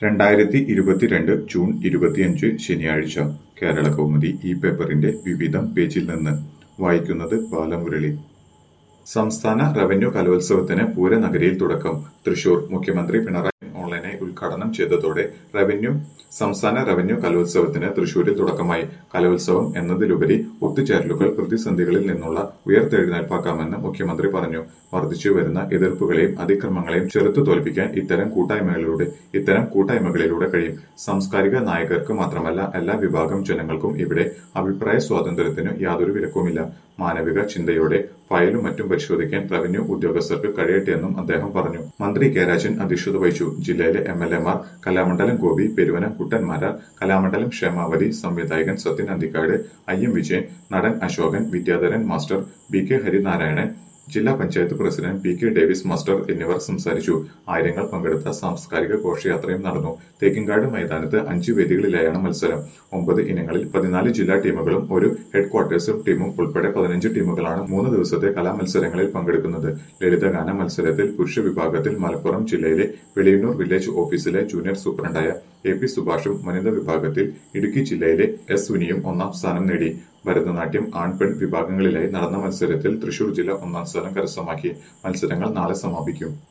രണ്ടായിരത്തി ഇരുപത്തിരണ്ട് ജൂൺ ഇരുപത്തിയഞ്ച് ശനിയാഴ്ച കേരള കൗമുദി ഈ പേപ്പറിന്റെ വിവിധം പേജിൽ നിന്ന് വായിക്കുന്നത് ബാലമുരളി സംസ്ഥാന റവന്യൂ കലോത്സവത്തിന് പൂരനഗരിയിൽ തുടക്കം തൃശൂർ മുഖ്യമന്ത്രി പിണറായി ഓൺലൈനായി ഉദ്ഘാടനം ചെയ്തതോടെ റവന്യൂ സംസ്ഥാന റവന്യൂ കലോത്സവത്തിന് തൃശൂരിൽ തുടക്കമായി കലോത്സവം എന്നതിലുപരി ഒത്തുചേരലുകൾ പ്രതിസന്ധികളിൽ നിന്നുള്ള ഉയർത്തെഴുന്നേൽപ്പാക്കാമെന്ന് മുഖ്യമന്ത്രി പറഞ്ഞു വർദ്ധിച്ചു വരുന്ന എതിർപ്പുകളെയും അതിക്രമങ്ങളെയും ചെറുത്തു തോൽപ്പിക്കാൻ ഇത്തരം കൂട്ടായ്മകളിലൂടെ ഇത്തരം കൂട്ടായ്മകളിലൂടെ കഴിയും സാംസ്കാരിക നായകർക്ക് മാത്രമല്ല എല്ലാ വിഭാഗം ജനങ്ങൾക്കും ഇവിടെ അഭിപ്രായ സ്വാതന്ത്ര്യത്തിന് യാതൊരു വിലക്കുമില്ല മാനവിക ചിന്തയോടെ ഫയലും മറ്റും പരിശോധിക്കാൻ റവന്യൂ ഉദ്യോഗസ്ഥർക്ക് കഴിയട്ടെയെന്നും അദ്ദേഹം പറഞ്ഞു മന്ത്രി കെ രാജൻ അധ്യക്ഷത വഹിച്ചു ജില്ലയിലെ എം എൽ എമാർ കലാമണ്ഡലം ഗോപി പെരുവന കുട്ടന്മാരാർ കലാമണ്ഡലം ക്ഷേമാവതി സംവിധായകൻ സത്യൻ അന്തിക്കാട് ഐ എം വിജയൻ നടൻ Asokan Vidyadharan master B K Harinarayanan ജില്ലാ panchayat president P K Davis master എന്നിവർ സംസാരിച്ചു ആയിരങ്ങൾ പങ്കെടുത്ത സാംസ്കാരിക ഘോഷയാത്രയും നടന്നു തേക്കിൻകാട് മൈതാനത്ത് അഞ്ച് വേദികളിലായാണ് മത്സരം ഒമ്പത് ഇനങ്ങളിൽ പതിനാല് ജില്ലാ ടീമുകളും ഒരു ഹെഡ്ക്വാർട്ടേഴ്സും ടീമും ഉൾപ്പെടെ പതിനഞ്ച് ടീമുകളാണ് മൂന്ന് ദിവസത്തെ കലാമത്സരങ്ങളിൽ പങ്കെടുക്കുന്നത് ലളിതഗാന മത്സരത്തിൽ പുരുഷ വിഭാഗത്തിൽ മലപ്പുറം ജില്ലയിലെ വെളിയന്നൂർ വില്ലേജ് ഓഫീസിലെ ജൂനിയർ സൂപ്രണ്ടായ എ പി സുഭാഷും വനിതാ വിഭാഗത്തിൽ ഇടുക്കി ജില്ലയിലെ എസ് സുനിയും ഒന്നാം സ്ഥാനം നേടി ഭരതനാട്യം ആൺപെൺ വിഭാഗങ്ങളിലായി നടന്ന മത്സരത്തിൽ തൃശൂർ ജില്ല ഒന്നാം സ്ഥാനം കരസ്ഥമാക്കി മത്സരങ്ങൾ നാളെ സമാപിക്കും